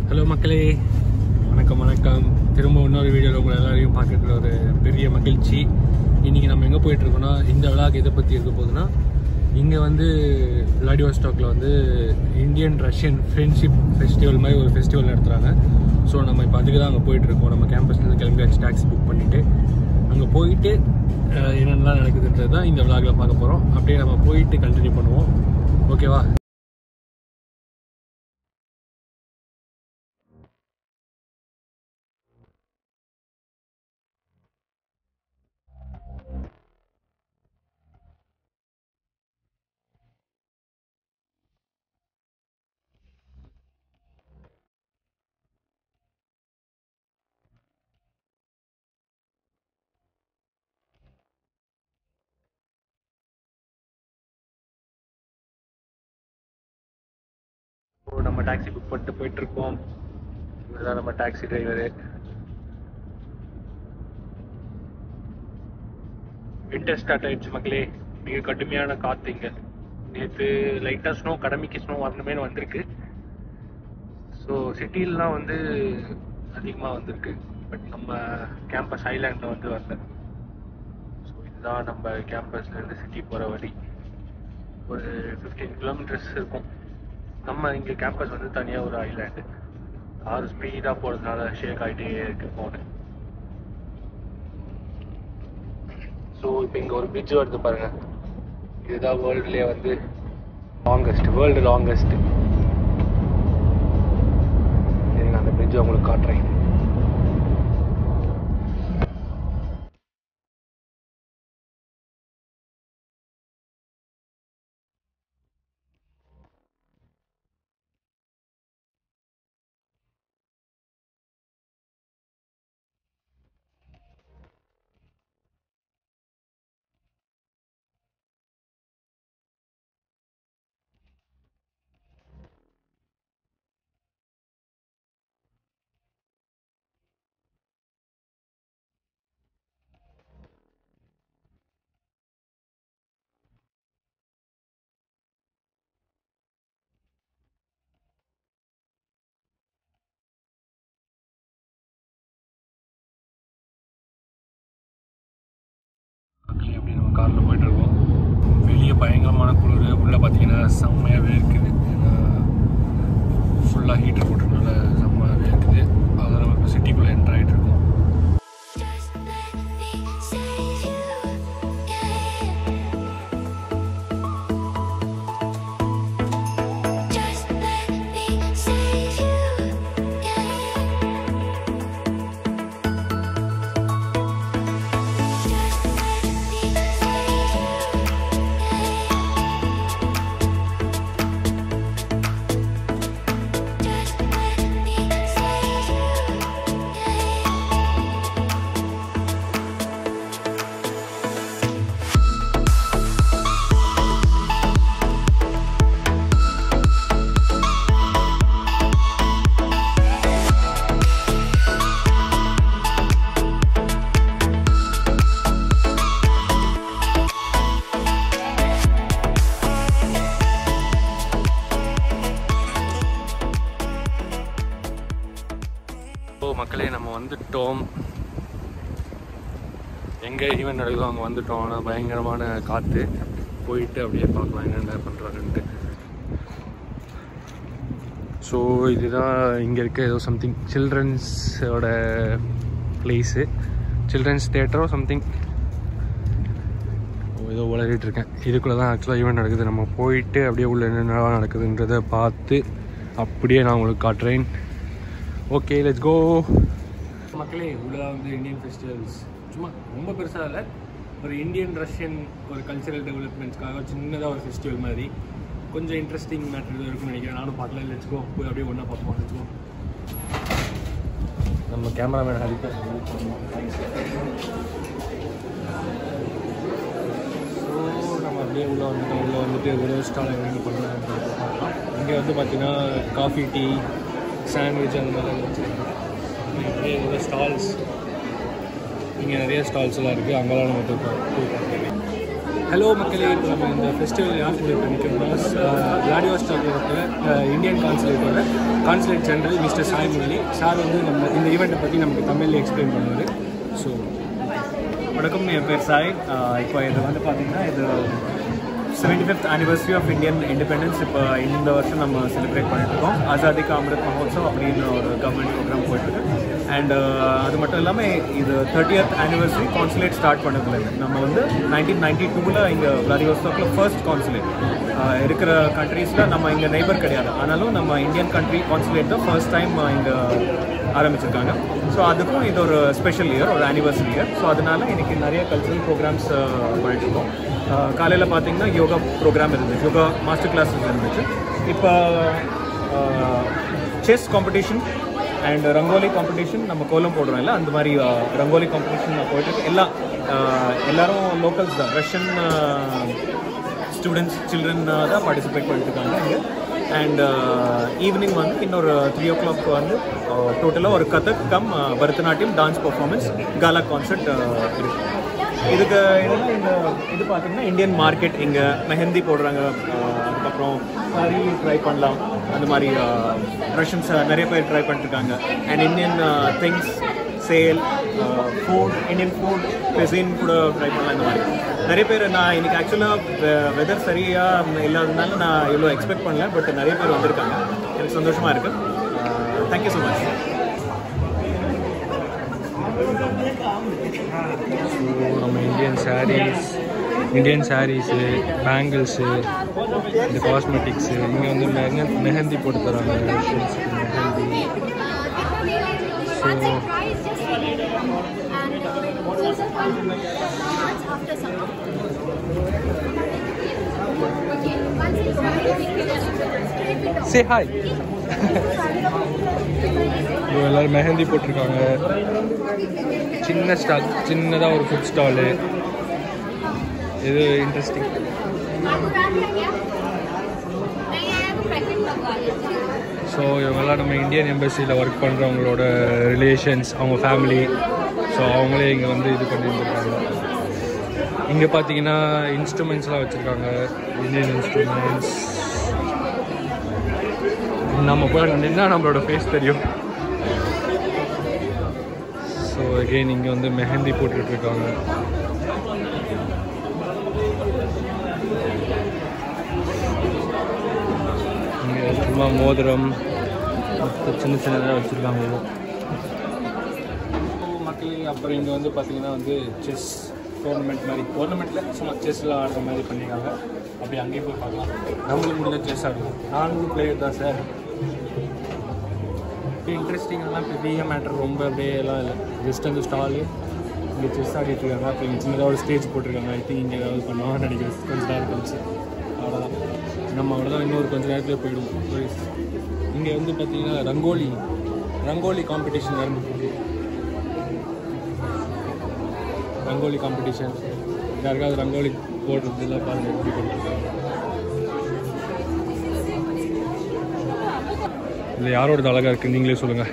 Hello மக்களே வணக்கம் வணக்கம் திரும்ப இன்னொரு வீடியோவில் உங்களை எல்லாரையும் பார்க்கறதுல ஒரு பெரிய மகிழ்ச்சி இன்றைக்கி நம்ம எங்கே போயிட்டுருக்கோம்னா இந்த விழாக்கு எதை பற்றி இருக்க போகுதுன்னா இங்கே வந்து விளாடிவாஸ்டாக்கில் வந்து இந்தியன் ரஷ்யன் ஃப்ரெண்ட்ஷிப் ஃபெஸ்டிவல் மாதிரி ஒரு ஃபெஸ்டிவல் நடத்துகிறாங்க ஸோ நம்ம இப்போ அதுக்கு தான் அங்கே போயிட்டுருக்கோம் நம்ம கேம்பஸ்லேருந்து கிளம்பியாச்சு டாக்ஸி புக் பண்ணிவிட்டு அங்கே போயிட்டு அஹ், என்னென்னலாம் நடக்குதுன்றது தான் இந்த விழாவில் பார்க்க போகிறோம் அப்படியே நம்ம போயிட்டு கண்டினியூ பண்ணுவோம் ஓகேவா இப்போ நம்ம டாக்ஸி புக் பண்ணிட்டு போயிட்டு இருக்கோம் இதுதான் நம்ம டாக்ஸி டிரைவரு வின்டர் ஸ்டார்ட் ஆயிடுச்சு மக்களே மிக கடுமையான காத்து இங்க நேற்று லைட்டாக ஸ்னோ கடமைக்கு ஸ்னோ வரணுமேனு வந்திருக்கு ஸோ சிட்டிலலாம் வந்து அதிகமாக வந்திருக்கு பட் நம்ம கேம்பஸ் ஐலாண்டில் வந்து வரல ஸோ இதுதான் நம்ம கேம்பஸ்லேருந்து சிட்டி போகிற வழி ஒரு ஃபிஃப்டீன் கிலோமீட்டர்ஸ் இருக்கும் நம்ம இங்கே கேம்பஸ் வந்து தனியாக ஒரு ஐலாண்டு கார் ஸ்பீடாக போகிறதுனால ஷேக் ஆகிட்டே இருக்கு ஃபோனு ஸோ இப்போ இங்கே ஒரு பிரிட்ஜ் வருது பாருங்க இதுதான் வேர்ல்டுலேயே வந்து லாங்கஸ்ட் வேர்ல்டு லாங்கஸ்ட் நான் அந்த பிரிட்ஜ் உங்களுக்கு காட்டுறேன் மக்களே அப்படி நம்ம காரில் போயிட்டு இருக்கோம் வெளியே பயங்கரமான குளிர் உள்ளே பார்த்தீங்கன்னா செம்மையாகவே இருக்குது ஏன்னா ஃபுல்லாக ஹீட்டர் போட்டதுனால செம்மையாகவே இருக்குது அதை நம்ம இப்போ சிட்டிக்குள்ளே என்ட்ரு ஆகிட்டு இருக்கோம் Just let me save you, yeah. Just let me save you, yeah. Just let me save you, yeah. Just let me save you, yeah. ஓ மக்களே நம்ம வந்துட்டோம் எங்கே ஈவெண்ட் நடக்குதோ அங்கே வந்துட்டோம் ஆனால் பயங்கரமான காற்று போயிட்டு அப்படியே பார்க்கலாம் என்னென்ன பண்ணுறாங்கன்ட்டு ஸோ இதுதான் இங்கே இருக்க ஏதோ சம்திங் சில்ட்ரன்ஸோட பிளேஸு சில்ட்ரன்ஸ் தேட்டரோ சம்திங் ஏதோ உளறிட்டு இருக்கேன் இதுக்குள்ளே தான் ஆக்சுவலாக ஈவெண்ட் நடக்குது நம்ம போயிட்டு அப்படியே உள்ள என்னென்னலாம் நடக்குதுன்றதை பார்த்து அப்படியே நான் உங்களுக்கு காட்டுறேன் ஓகே லெட்ஸ் கோ மக்களே உள்ள வந்து இந்தியன் ஃபெஸ்டிவல்ஸ் சும்மா ரொம்ப பெருசாக இல்லை ஒரு இந்தியன் ரஷ்யன் ஒரு கல்ச்சரல் டெவலப்மெண்ட்ஸ்க்காக சின்னதாக ஒரு ஃபெஸ்டிவல் மாதிரி கொஞ்சம் இன்ட்ரெஸ்டிங் மேட்டர் இருக்கும்னு நினைக்கிறேன் நானும் பார்க்கல லெட்ஸ் கோ போய் அப்படியே ஒன்றா பார்ப்போம் லெட்ஸ் கோ நம்ம கேமராமேன் ஹரிதா ஸோ நம்ம அப்படியே உள்ளே வந்துட்டோம் உள்ளே வந்துட்டு ஒரு ஸ்டால் என்னென்ன பண்ணுறாங்க பார்க்கலாம் இங்கே வந்து பார்த்தீங்கன்னா காஃபி டீ சாண்ட்விச் அந்த மாதிரிலாம் வச்சுருக்காங்க நிறைய இதில் ஸ்டால்ஸ் இங்கே நிறைய ஸ்டால்ஸ் எல்லாம் இருக்குது அங்கெல்லாம் நம்ம போய் பா- போய் பார்க்கலாம் ஹலோ மக்களே இப்போ நம்ம இந்த ஃபெஸ்டிவல் யார் கூட இப்போ நிற்கிறோம்னா விளாடிவாஸ்டாக்கில் இருக்கிற இந்தியன் கான்சுலேட்டோட consulate general mister Sai Murali sir வந்து நம்ம இந்த ஈவெண்ட்டை பற்றி நமக்கு தமிழில் எக்ஸ்பிளைன் பண்ணுவார் ஸோ வணக்கம் என் பேர் சாய் ஆஹ் இப்போ இது வந்து பார்த்தீங்கன்னா இது seventy fifth anniversary of Indian independence இப்போ இந்த வருஷம் நம்ம செலிப்ரேட் பண்ணிட்டு இருக்கோம் ஆசாதி கா அமிர்த் மஹோத்சவ் அப்படின்னு ஒரு கவர்மெண்ட் ப்ரோக்ராம் போயிட்டுருக்கு அண்ட் அது மட்டும் இல்லாமல் இது தேர்ட்டியத் ஆனிவர்சரி கான்சுலேட் ஸ்டார்ட் பண்ணதுலேருந்து நம்ம வந்து நைன்டீன் நைன்டி டூவில் இங்கே விளாடிவோஸ்டாக்கில் ஃபர்ஸ்ட் கான்சுலேட் இருக்கிற கண்ட்ரீஸில் நம்ம இங்கே நெய்பர் கிடையாது ஆனாலும் நம்ம இந்தியன் கண்ட்ரி கான்சுலேட் தான் ஃபர்ஸ்ட் டைம் இங்கே ஆரம்பிச்சிருக்காங்க ஸோ அதுக்கும் இது ஒரு ஸ்பெஷல் இயர் ஒரு ஆனிவர்சரி இயர் ஸோ அதனால இன்னைக்கு நிறைய கல்ச்சரல் ப்ரோக்ராம்ஸ் பண்ணிட்டு இருக்கோம் காலையில் பார்த்தீங்கன்னா யோகா ப்ரோக்ராம் இருந்துச்சு யோகா மாஸ்டர் கிளாஸஸ் இருந்துச்சு இப்போ chess competition and rangoli competition நம்ம கோலம் போடுறோம் இல்லை அந்த மாதிரி அஹ், ரங்கோலி காம்படிஷன் போயிட்டு இருக்கு எல்லாம் அஹ், எல்லாரும் லோக்கல்ஸ் தான் ரஷ்யன் ஸ்டூடெண்ட்ஸ் சில்ட்ரன் தான் பார்ட்டிசிபேட் பண்ணிட்டுருக்காங்க இங்கே அண்ட் ஈவினிங் வந்து இன்னொரு த்ரீ ஓ கிளாக் வந்து டோட்டலாக ஒரு Kathak cum ah, Bharatanatyam dance performance gala concert இருக்கு இதுக்கு என்னன்னா இந்த இது பார்த்தீங்கன்னா இந்தியன் மார்க்கெட் இங்கே மெஹந்தி போடுறாங்க அஹ், அதுக்கப்புறம் சாரி ட்ரை பண்ணலாம் அந்த மாதிரி ரஷ்யன்ஸ் நிறைய பேர் ட்ரை பண்ணிட்டுருக்காங்க and Indian things sale food Indian food பெசின் கூட ட்ரை பண்ணலாம் இந்த மாதிரி நிறைய பேர் நான் இன்னைக்கு ஆக்சுவலாக வெதர் சரியாக இல்லாததுனால நான் இவ்வளோ எக்ஸ்பெக்ட் பண்ணல பட் நிறைய பேர் வந்திருக்காங்க எனக்கு சந்தோஷமாக இருக்குது தேங்க்யூ ஸோ மச் நம்ம Indian sarees Indian sarees bangles இந்த காஸ்மெட்டிக்ஸு இங்கே வந்து மெஹ மெஹந்தி போட்டு தராங்க ரஷ்யன்ஸுக்கு மெஹந்தி ஸோ சே ஹாய் இப்போ எல்லோரும் மெஹந்தி போட்டிருக்காங்க சின்ன ஸ்டால் சின்னதாக ஒரு ஃபுட் ஸ்டாலு இது இன்ட்ரெஸ்டிங் ஸோ இவங்கெல்லாம் நம்ம இந்தியன் எம்பசியில் ஒர்க் பண்ணுறவங்களோட ரிலேஷன்ஸ் அவங்க ஃபேமிலி ஸோ அவங்களே இங்கே வந்து இது பண்ணி வந்துருக்காங்க இங்கே பார்த்தீங்கன்னா இன்ஸ்ட்ருமெண்ட்ஸ்லாம் வச்சுருக்காங்க இந்தியன் இன்ஸ்ட்ருமெண்ட்ஸ் நம்ம போய் நின்னா நம்மளோட ஃபேஸ் தெரியும் ஸோ அகெயின் இங்கே வந்து மெஹந்தி போட்டுட்ருக்காங்க இங்கே சும்மா மோதிரம் மற்ற சின்ன சின்னதாக வச்சுருக்காங்க மக்கள் அப்புறம் இங்கே வந்து பார்த்தீங்கன்னா வந்து செஸ் டோர்னமெண்ட் மாதிரி டோர்னமெண்ட்டில் சும்மா செஸ்ஸில் ஆடுற மாதிரி பண்ணியிருக்காங்க அப்படி அங்கேயும் போய் பார்க்கலாம் நம்மளுக்கு முடிஞ்ச செஸ் ஆடலாம் நானும் பிளேயர் தான் சார் இன்ட்ரெஸ்டிங்காலாம் பெரிய மேட்டர் ரொம்ப அப்படியே எல்லாம் இல்லை ஜஸ்ட் அந்த ஸ்டாலு இங்கே செஸ் ஆடிட்டு இருக்காங்க அப்போ இங்கே சின்னதாக ஒரு ஸ்டேஜ் போட்டிருக்காங்க ஐ திங்க் இங்கே ஏதாவது பண்ணுவாங்கன்னு நினைக்கிறேன் கொஞ்ச நேரம் கழிச்சு அவ்வளோதான் நம்ம அவ்வளோதான் இன்னொரு கொஞ்ச நேரத்தில் போயிடுவோம் இங்கே வந்து பார்த்தீங்கன்னா ரங்கோலி ரங்கோலி காம்படிஷன் நடந்துருக்கு ரங்கோலி காம்படிஷன் யாருக்காவது ரங்கோலி போடுறதுலாம் பாருங்கள் எப்படி போட்டுருக்காங்க இல்லை யாரோடது அழகாக இருக்குது நீங்களே சொல்லுங்கள்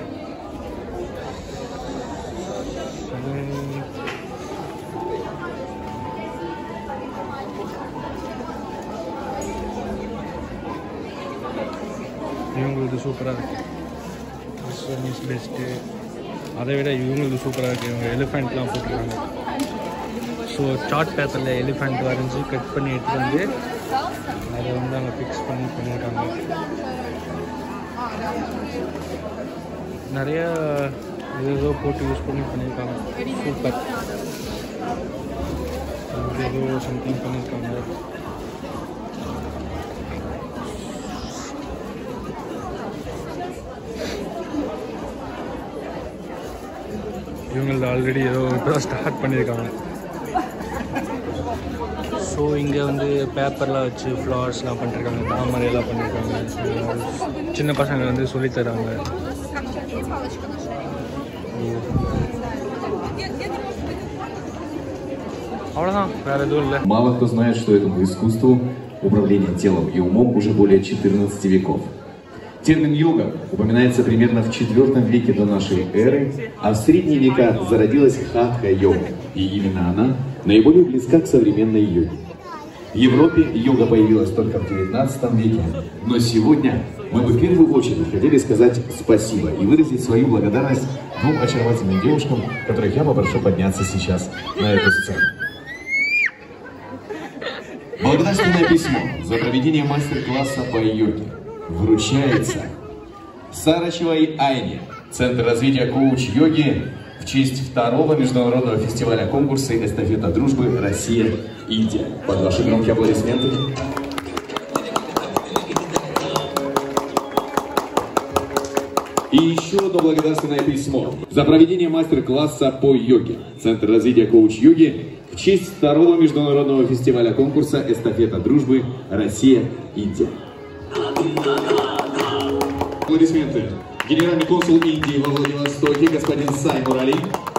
இவங்களுக்கு சூப்பராக இருக்குது திஸ் ஒன் இஸ் பெஸ்ட்டு அதை விட இவங்களுக்கு சூப்பராக இருக்குது இவங்க எலிஃபெண்ட்லாம் போட்டிருக்காங்க ஸோ சார்ட் பேப்பரில் எலிஃபெண்ட் வரைஞ்சி கட் பண்ணி எடுத்துகிட்டு வந்து அதை வந்து அங்கே ஃபிக்ஸ் பண்ணி பண்ணியிருக்காங்க நிறைய இது ஏதோ போட்டு யூஸ் பண்ணி பண்ணியிருக்காங்க சூப்பர் இது ஏதோ சம்திங் பண்ணியிருக்காங்க இவங்களது ஆல்ரெடி ஏதோ இப்போ தான் ஸ்டார்ட் பண்ணியிருக்காங்க ஸோ இங்கே வந்து பேப்பர்லாம் வச்சு ஃப்ளவர்ஸ்லாம் பண்ணிருக்காங்க தாமரை எல்லாம் பண்ணியிருக்காங்க சின்ன பசங்க வந்து சொல்லித் தராங்க அவ்வளோதான் வேறு எதுவும் இல்லை Мало кто знает, что этому искусству управления телом и умом уже более 14 веков. Термин йога упоминается примерно в IV веке до нашей эры, а в средние века зародилась хатха-йога, и именно она наиболее близка к современной йоге. В Европе йога появилась только в 19 веке, но сегодня мы бы в первую очередь хотели сказать спасибо и выразить свою благодарность двум очаровательным девушкам, которых я попрошу подняться сейчас на эту сцену. Благодарственное письмо за проведение мастер-класса по йоге вручается Сарачевой Айне, Центр развития коуч-йоги в честь второго международного фестиваля конкурса «Эстафета дружбы Россия-Индия». Под ваши громкие аплодисменты. И еще одно благодарственное письмо за проведение мастер-класса по йоге. Центр развития коуч-йоги в честь второго международного фестиваля конкурса «Эстафета дружбы Россия-Индия». Аплодисменты. Генеральный консул Индии во Владивостоке, господин Сай Мурали.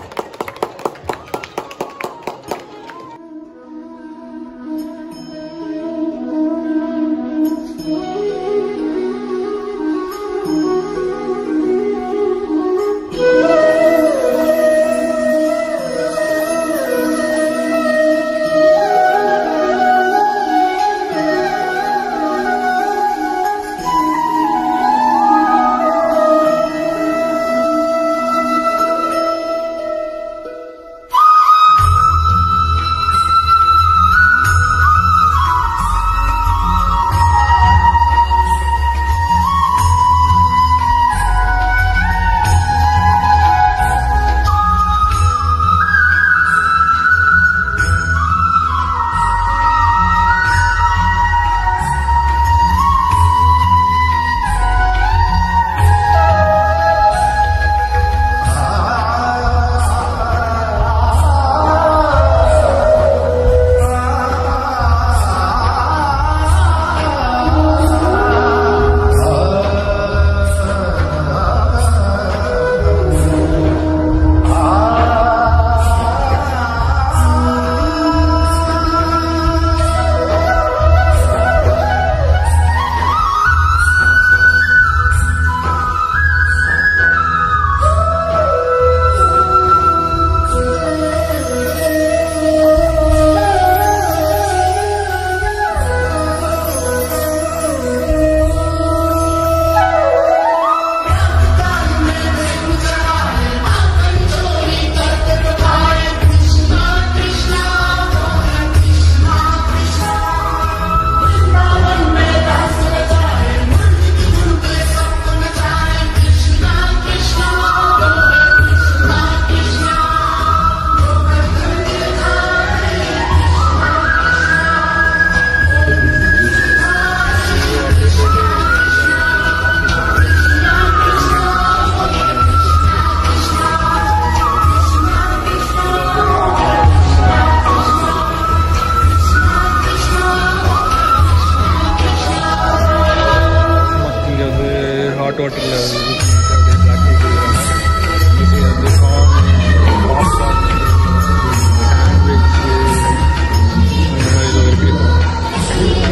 இங்கே வந்து ஹாட் வாட்டரில் அப்படியே பிளாக் டீ கொடுக்குறாங்க இது வந்து கார்ன் பாப்கார்ன் சாண்ட்விச் அந்த மாதிரி இது இருக்குது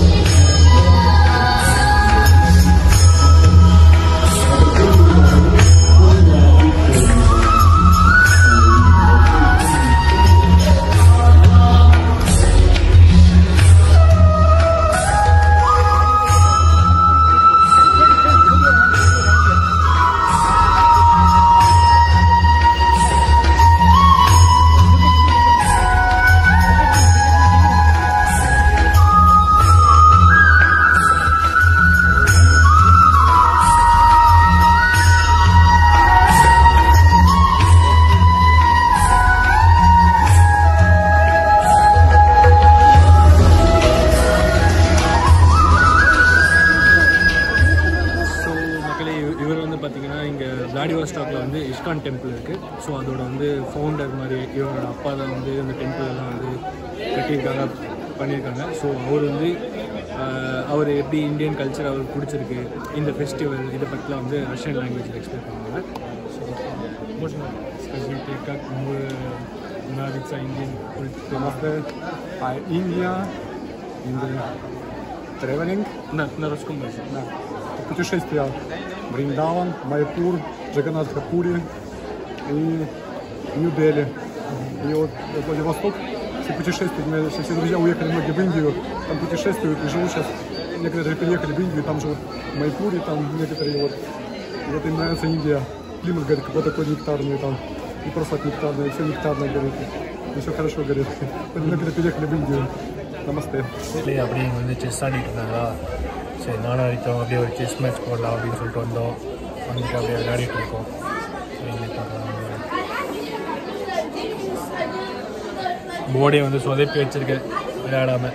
ஸோ மக்களே இவ- இவர் வந்து பார்த்தீங்கன்னா இங்கே விளாடிவாஸ்டாக்ல வந்து இஸ்கான் டெம்பிள் இருக்குது ஸோ அதோட வந்து ஃபவுண்டர் மாதிரி இவரோட அப்பா தான் வந்து இந்த டெம்பிள் எல்லாம் வந்து கட்டியிருக்காங்க பண்ணியிருக்காங்க ஸோ அவர் வந்து ஆஹ், அவர் எப்படி இந்தியன் கல்ச்சர் அவருக்கு பிடிச்சிருக்கு இந்த ஃபெஸ்டிவல் இதை பற்றிலாம் வந்து ரஷ்யன் லாங்குவேஜில் எக்ஸ்பிளைன் பண்ணுவாங்க ஸோ можно скажите, как вы нравится Indian культура? А Индия, Индия, traveling, На, на русском языке. да, путешествия Вриндаван, Майпур, Джаганатхапури и Нью-Дели. И вот Владивосток возможности путешествовать. У меня все друзья уехали многие в Индию, там путешествуют и живут сейчас. Некоторые переехали в Индию, там живут в Майпуре, там некоторые вот. И вот им нравится Индия. Климат, говорит, какой такой нектарный там. И просто так нектарное, все нектарное, говорит. И все хорошо, говорит. Некоторые переехали в Индию. Намасте. வீட்லேயே அப்படியே இங்கே வந்து செஸ் ஆடிட்டு இருந்தாங்களா சரி நானும் அடித்தோம் அப்படியே ஒரு செஸ் மேட்ச் போடலாம் அப்படின்னு சொல்லிட்டு வந்தோம் வந்துட்டு அப்படியே விளையாடிட்டு இருக்கோம் சரி, இங்க பார்க்கலாம். போர்டே வந்து சொதப்பி வச்சிருக்கேன் விளையாடாம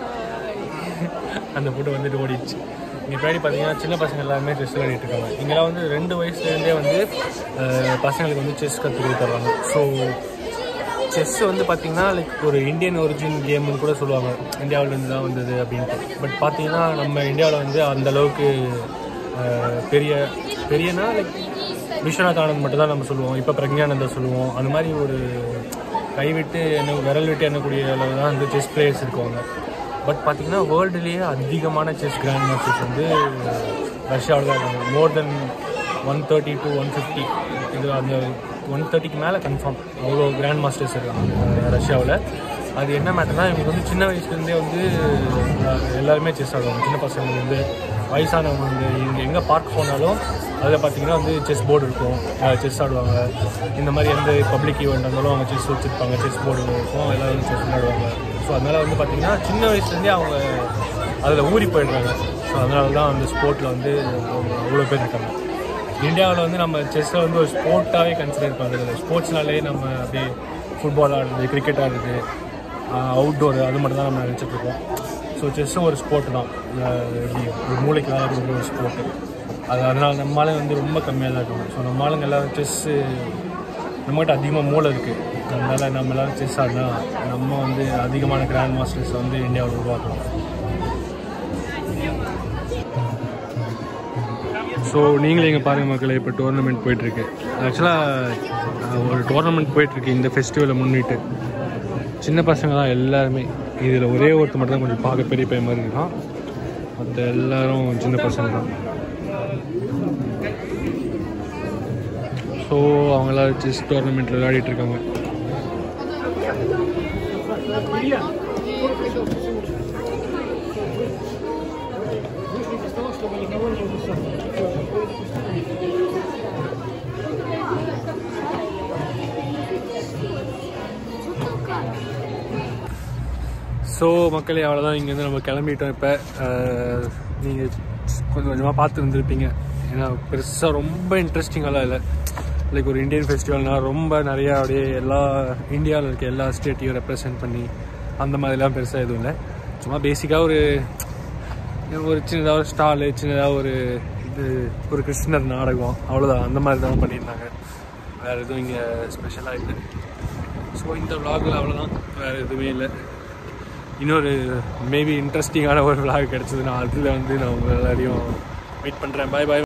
அந்த போட்டு வந்துட்டு ஓடிடுச்சு இங்கே பின்னாடி பார்த்தீங்கன்னா சின்ன பசங்க எல்லாருமே செஸ் விளையாடிட்டு இருக்காங்க இங்கெல்லாம் வந்து ரெண்டு வயசுலேருந்தே வந்து அஹ், பசங்களுக்கு வந்து செஸ் கற்றுக் கொடுத்துட்றாங்க ஸோ செஸ் வந்து பார்த்தீங்கன்னா லைக் ஒரு இந்தியன் ஒரிஜின் கேம்னு கூட சொல்லுவாங்க இந்தியாவிலேருந்து தான் வந்தது அப்படின்ட்டு பட் பார்த்தீங்கன்னா நம்ம இந்தியாவில் வந்து அந்த அளவுக்கு அஹ், பெரிய பெரியனா லைக் விஸ்வநாத் ஆனந்த் மட்டும் தான் நம்ம சொல்லுவோம் இப்போ பிரக்ஞானந்தா சொல்லுவோம் அந்த மாதிரி ஒரு கைவிட்டு என்ன விரல் விட்டு எண்ணக்கூடிய அளவு தான் வந்து செஸ் பிளேயர்ஸ் இருக்காங்க பட் பார்த்தீங்கன்னா வேர்ல்டுலேயே அதிகமான செஸ் கிராண்ட் மாஸ்டர்ஸ் வந்து ரஷ்யாவில் தான் இருக்காங்க more than one thirty to one fifty இது அந்த ஒன் தேர்ட்டிக்கு மேலே கன்ஃபார்ம் அவ்வளோ கிராண்ட் மாஸ்டர்ஸ் இருக்காங்க ரஷ்யாவில் அது என்ன மேட்டர்னா இவங்க வந்து சின்ன வயசுலேருந்தே வந்து அஹ், எல்லாருமே செஸ் ஆடுவாங்க சின்ன பசங்க வந்து வயசானவங்க வந்து இங்கே எங்கே பார்க் போனாலும் அதில் பார்த்தீங்கன்னா வந்து செஸ் போர்டு இருக்கும் செஸ் ஆடுவாங்க இந்த மாதிரி எந்த பப்ளிக் ஈவெண்ட் இருந்தாலும் அவங்க செஸ் வச்சுருப்பாங்க செஸ் போர்டு இருக்கும் எல்லோரும் செஸ் விளையாடுவாங்க ஸோ அதனால் வந்து பார்த்தீங்கன்னா சின்ன வயசுலேருந்தே அவங்க அதில் ஊறி போயிடுறாங்க ஸோ அதனால தான் அந்த ஸ்போர்ட்டில் வந்து அவங்க அவ்வளோ பேர் இருக்காங்க இந்தியாவில் வந்து நம்ம செஸ்ஸை வந்து ஒரு ஸ்போர்ட்டாகவே கன்சிடர் பண்ணுறது ஸ்போர்ட்ஸ்னாலே நம்ம அப்படியே ஃபுட்பால் ஆடுறது கிரிக்கெட் ஆடுறது அவுட்டோர் அது மட்டும் தான் நம்ம நினச்சிட்டு இருக்கோம் ஸோ செஸ்ஸும் ஒரு ஸ்போர்ட் தான் அஹ் எப்படி ஒரு மூளைக்கு விளையாடுற ஒரு ஸ்போர்ட்டு அது அதனால் நம்ம ஆளுங்க வந்து ரொம்ப கம்மியாக தான் இருக்காங்க ஸோ நம்ம ஆளுங்க எல்லாரும் செஸ்ஸு நம்மகிட்ட அதிகமாக மூளை இருக்குது அதனால் நம்ம எல்லாரும் செஸ் ஆடினா நம்ம வந்து அதிகமான கிராண்ட் மாஸ்டர்ஸ் வந்து இந்தியாவில் உருவாக்கலாம் ஸோ நீங்களே இங்கே பாருங்கள் மக்களே இப்போ டோர்னமெண்ட் போயிட்டுருக்கு ஆக்சுவலாக ஒரு டோர்னமெண்ட் போயிட்டுருக்கு இந்த ஃபெஸ்டிவலை முன்னிட்டு சின்ன பசங்க தான் எல்லாருமே இதில் ஒரே ஒருத்தர் மட்டும் தான் கொஞ்சம் பார்க்க பெரிய பையன் மாதிரி இருக்கான் மற்ற எல்லாரும் சின்ன பசங்க தான் ஸோ அவங்க எல்லாரும் செஸ் டோர்னமெண்ட்டில் விளையாடிட்டு இருக்காங்க ஸோ மக்களே அவ்வளோதான் இங்கேருந்து நம்ம கிளம்பிட்டோம் இப்போ நீங்கள் கொஞ்சம் கொஞ்சமாக பார்த்து இருந்திருப்பீங்க ஏன்னா பெருசாக ரொம்ப இன்ட்ரெஸ்டிங்காலாம் இல்லை லைக் ஒரு இந்தியன் ஃபெஸ்டிவல்னால் ரொம்ப நிறையா அப்படியே எல்லா இந்தியாவில் இருக்க எல்லா ஸ்டேட்டையும் ரெப்ரசென்ட் பண்ணி அந்த மாதிரிலாம் பெருசாக எதுவும் இல்லை சும்மா பேசிக்காக ஒரு ஒரு சின்னதாக ஒரு ஸ்டாலு சின்னதாக ஒரு இது ஒரு கிருஷ்ணர் நாடகம் அவ்வளோதான் அந்த மாதிரி தான் பண்ணியிருந்தாங்க வேறு எதுவும் இங்கே ஸ்பெஷலாக இல்லை ஸோ இந்த விலாகில் அவ்வளோதான் வேறு எதுவுமே இல்லை இன்னொரு மேபி இன்ட்ரெஸ்டிங்கான ஒரு விலாக் கிடச்சதுன்னா அதில் வந்து நான் உங்கள் எல்லாரையும் மீட் பண்ணுறேன் பாய் பாய்